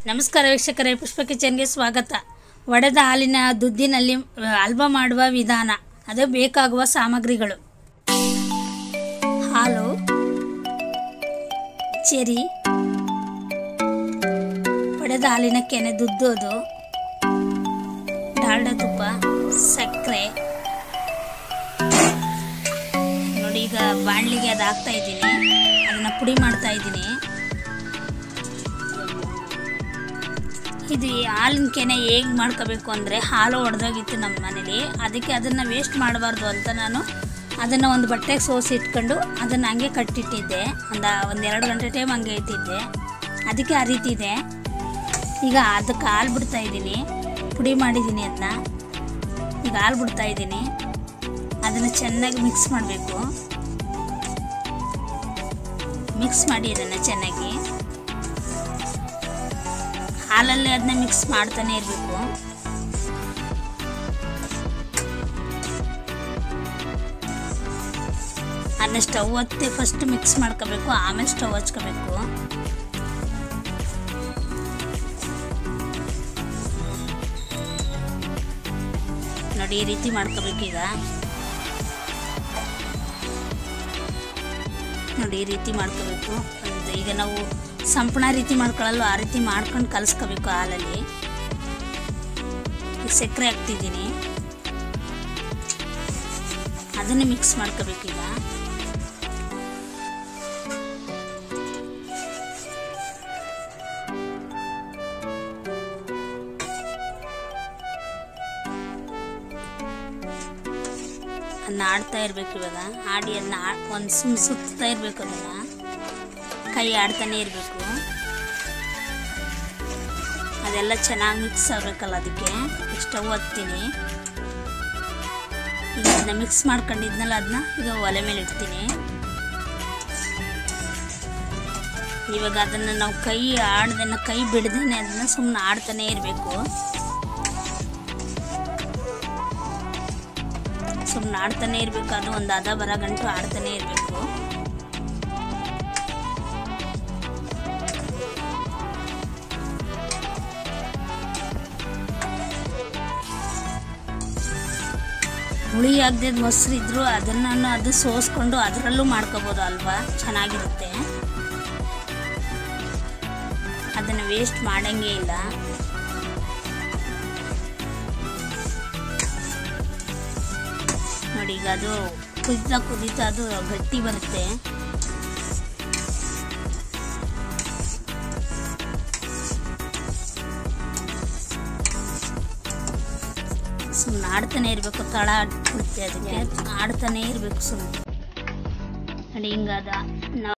ನಮಸ್ಕಾರ ವೀಕ್ಷಕರೇ ಪುಷ್ಪ ಕಿಚನ್ಗೆ ಸ್ವಾಗತ ಒಡೆದ ಹಾಲಿನ ದುದ್ದಿನಲ್ಲಿ ಆ, ಹಲ್ವ ಮಾಡುವ ವಿಧಾನ ಅದು ಬೇಕಾಗುವ ಸಾಮಗ್ರಿಗಳು ಹಾಲು ಚೆರಿ ಒಡೆದ ಹಾಲಿನ ಕೆನೆ ದುದ್ದೋದು ಡಾಲ್ಡ ತುಪ್ಪ ಸಕ್ಕರೆ ನೋಡಿ ಈಗ ಬಾಣಲಿಗೆ ಅದು ಹಾಕ್ತಾ ಇದ್ದೀನಿ ಅದನ್ನು ಪುಡಿ ಮಾಡ್ತಾ ಇದ್ದೀನಿ ಇದು ಈ ಹಾಲಿನ ಕೆನೆ ಹೇಗೆ ಮಾಡ್ಕೋಬೇಕು ಅಂದರೆ ಹಾಲು ಒಡೆದೋಗಿತ್ತು ನಮ್ಮ ಮನೇಲಿ ಅದಕ್ಕೆ ಅದನ್ನು ವೇಸ್ಟ್ ಮಾಡಬಾರ್ದು ಅಂತ ನಾನು ಅದನ್ನು ಒಂದು ಬಟ್ಟೆಗೆ ಸೋಸಿ ಇಟ್ಕೊಂಡು ಅದನ್ನು ಹಂಗೆ ಕಟ್ಟಿಟ್ಟಿದ್ದೆ ಒಂದು ಒಂದು ಎರಡು ಗಂಟೆ ಟೈಮ್ ಹಂಗೆ ಇಟ್ಟಿದ್ದೆ ಅದಕ್ಕೆ ಆ ರೀತಿ ಇದೆ ಈಗ ಅದಕ್ಕೆ ಹಾಲು ಬಿಡ್ತಾ ಇದ್ದೀನಿ ಪುಡಿ ಮಾಡಿದ್ದೀನಿ ಅದನ್ನ ಈಗ ಹಾಲು ಬಿಡ್ತಾ ಇದ್ದೀನಿ ಅದನ್ನು ಚೆನ್ನಾಗಿ ಮಿಕ್ಸ್ ಮಾಡಬೇಕು ಮಿಕ್ಸ್ ಮಾಡಿ ಅದನ್ನು ಚೆನ್ನಾಗಿ ಹಾಲಲ್ಲಿ ಅದನ್ನ ಮಿಕ್ಸ್ ಮಾಡ್ತಾನೆ ಇರಬೇಕು ಅದನ್ನ ಸ್ಟವ್ ಹತ್ತಿ ಫಸ್ಟ್ ಮಿಕ್ಸ್ ಮಾಡ್ಕೋಬೇಕು ಆಮೇಲೆ ಸ್ಟವ್ ಹಚ್ಕೋಬೇಕು ನೋಡಿ ಈ ರೀತಿ ಮಾಡ್ಕೋಬೇಕು ಈಗ ನೋಡಿ ಈ ರೀತಿ ಮಾಡ್ಕೋಬೇಕು ಒಂದು ಈಗ ನಾವು ಸಂಪಣ ರೀತಿ ಮಾಡ್ಕೊಳ್ಳಲ್ವ ಆ ರೀತಿ ಮಾಡ್ಕೊಂಡು ಕಲಿಸ್ಕೋಬೇಕು ಹಾಲಲ್ಲಿ ಈಗ ಸಕ್ಕರೆ ಹಾಕ್ತಿದ್ದೀನಿ ಅದನ್ನು ಮಿಕ್ಸ್ ಮಾಡ್ಕೋಬೇಕೀಗ ಅದನ್ನ ಆಡ್ತಾ ಇರಬೇಕು ಇವಾಗ ಆಡಿ ಅದನ್ನ ಒಂದು ಸುಮ್ ಸುತ್ತಾ ಇರಬೇಕು ಅದನ್ನು ಕೈ ಆಡ್ತಾನೆ ಇರಬೇಕು ಅದೆಲ್ಲ ಚೆನ್ನಾಗಿ ಮಿಕ್ಸ್ ಆಗಬೇಕಲ್ಲ ಅದಕ್ಕೆ ಸ್ಟವ್ ಹತ್ತೀನಿ ಈಗ ಅದನ್ನ ಮಿಕ್ಸ್ ಮಾಡ್ಕೊಂಡಿದ್ನಲ್ಲ ಅದನ್ನ ಈಗ ಒಲೆ ಮೇಲೆ ಇಡ್ತೀನಿ ಇವಾಗ ಅದನ್ನು ನಾವು ಕೈ ಆಡ್ದನ್ನ ಕೈ ಬಿಡ್ದೇನೆ ಅದನ್ನ ಸುಮ್ಮನೆ ಆಡ್ತಾನೆ ಇರಬೇಕು ಸುಮ್ಮನೆ ಆಡ್ತಾನೆ ಇರಬೇಕು ಅದು ಒಂದು ಅದ ಬರ ಗಂಟು ಆಡ್ತಾನೆ ಇರಬೇಕು ಹುಳಿ ಆಗದೆ ಮೊಸರು ಇದ್ರು ಅದನ್ನು ಅದು ಸೋಸ್ಕೊಂಡು ಅದರಲ್ಲೂ ಮಾಡ್ಕೋಬೋದು ಅಲ್ವಾ ಚೆನ್ನಾಗಿರುತ್ತೆ ಅದನ್ನು ವೇಸ್ಟ್ ಮಾಡಂಗೇ ಇಲ್ಲ ನೋಡಿ ಈಗ ಅದು ಕುದಿತಾ ಕುದಿತಾ ಅದು ಗಟ್ಟಿ ಬರುತ್ತೆ ಸುಮ್ಮನೆ ಆಡ್ತಾನೆ ಇರಬೇಕು ತಳ ಬಿಡುತ್ತೆ ಅದಕ್ಕೆ ಆಡ್ತಾನೆ ಇರಬೇಕು ಸುಮ್ಮನೆ ನೋಡಿ ಹಿಂಗಾದ ನಾವು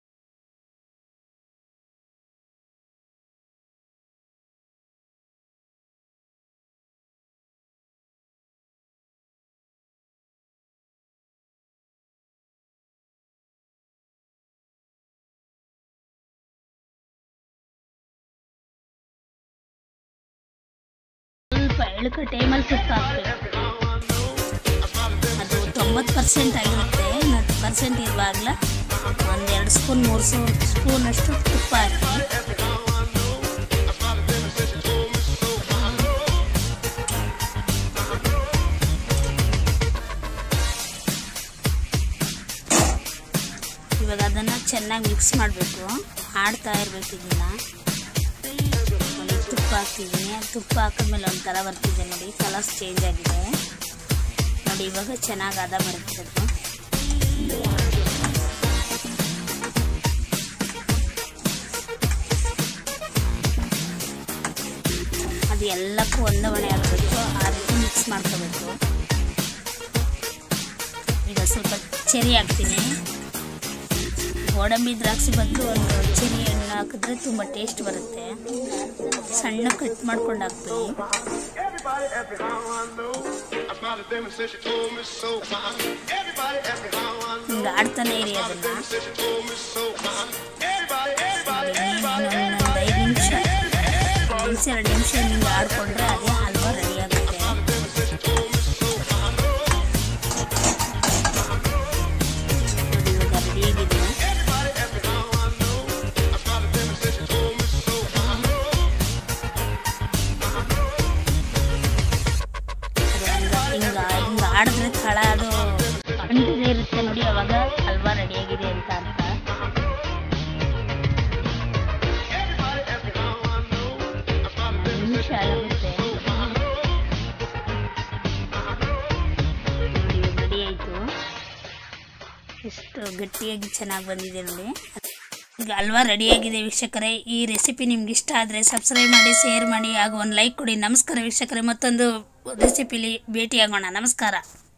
ಸ್ವಲ್ಪ ಎಳ್ಕ ಟೈಮಲ್ಲಿ ತುಪ್ಪ ಹಾಕ್ಬೇಕು ಅದು ತೊಂಬತ್ತು ಪರ್ಸೆಂಟ್ ಆಗಿರುತ್ತೆ ಹತ್ತು ಪರ್ಸೆಂಟ್ ಇರುವಾಗಲ ಒಂದೆರಡು ಸ್ಪೂನ್ ಮೂರು ಸ್ಪೂನಷ್ಟು ತುಪ್ಪ ಹಾಕಿ ಇವಾಗ ಅದನ್ನು ಚೆನ್ನಾಗಿ ಮಿಕ್ಸ್ ಮಾಡಬೇಕು ಆಡ್ತಾ ಇರಬೇಕು ಇದನ್ನ ಒಂದು ತುಪ್ಪ ಹಾಕ್ತಿದ್ದೀನಿ ತುಪ್ಪ ಹಾಕಿದ್ಮೇಲೆ ಒಂಥರ ಬರ್ತಿದೆ ನೋಡಿ ಕಲರ್ಸ್ ಚೇಂಜ್ ಆಗಿದೆ ನೋಡಿ ಇವಾಗ ಚೆನ್ನಾಗಿ ಅದ ಬರುತ್ತೆ ಅದು ಅದು ಎಲ್ಲಕ್ಕೂ ಹೊಂದಾವಣೆ ಆಗಬೇಕು ಆ ರೀತಿ ಮಿಕ್ಸ್ ಮಾಡ್ಕೋಬೇಕು ಈಗ ಸ್ವಲ್ಪ ಚೆರಿ ಹಾಕ್ತೀನಿ ಗೋಡಂಬಿ ದ್ರಾಕ್ಷಿ ಬದಲು ಒಂದು ಚೆರಿ ಹಣ್ಣು ಹಾಕಿದ್ರೆ ತುಂಬ ಟೇಸ್ಟ್ ಬರುತ್ತೆ ಸಣ್ಣ ಕಟ್ ಮಾಡ್ಕೊಂಡು ಹಾಕ್ತೀವಿ Everybody ask me how I know. I smiled at them and said she told me so. Everybody ask me how I know. ಹಿಂಗೆ ಆಡ್ತಾನೆ ಇರಿ ಅದನ್ನು Said she told me so. Everybody, everybody, everybody, ಇನ್ನೊಂದು ಐದು ನಿಮಿಷ ನಿಮಿಷ ಎರಡು ನಿಮಿಷ ಹಿಂಗೆ ಆಡಿಕೊಂಡ್ರೆ ಅದೇ ಹಲ್ವಾ ರೆಡಿ ಆಗುತ್ತೆ ನೋಡಿ ಇವಾಗ ರೆಡಿ ಆಗಿದೆ ಆಡಿದ್ರೆ ತಳ ಅದು ಅಂಟಿದೆ ಇರುತ್ತೆ ನೋಡಿ ಅವಾಗ ಹಲ್ವಾ ರೆಡಿಯಾಗಿದೆ ಅಂತ ಅರ್ಥ ಒಂದು ನಿಮಿಷ ಆಗುತ್ತೆ ನೋಡಿ ರೆಡಿ ಆಯಿತು ಎಷ್ಟು ಗಟ್ಟಿಯಾಗಿ ಚೆನ್ನಾಗಿ ಬಂದಿದೆ ನೋಡಿ ಈಗ ಹಲ್ವಾ ರೆಡಿಯಾಗಿದೆ ವೀಕ್ಷಕರೇ ಈ ರೆಸಿಪಿ ನಿಮ್ಗೆ ಇಷ್ಟ ಆದರೆ ಸಬ್ಸ್ಕ್ರೈಬ್ ಮಾಡಿ ಶೇರ್ ಮಾಡಿ ಹಾಗೂ ಒಂದು ಲೈಕ್ ಕೊಡಿ ನಮಸ್ಕಾರ ವೀಕ್ಷಕರೇ ಮತ್ತೊಂದು ರೆಸಿಪಿಲಿ ಭೇಟಿಯಾಗೋಣ ನಮಸ್ಕಾರ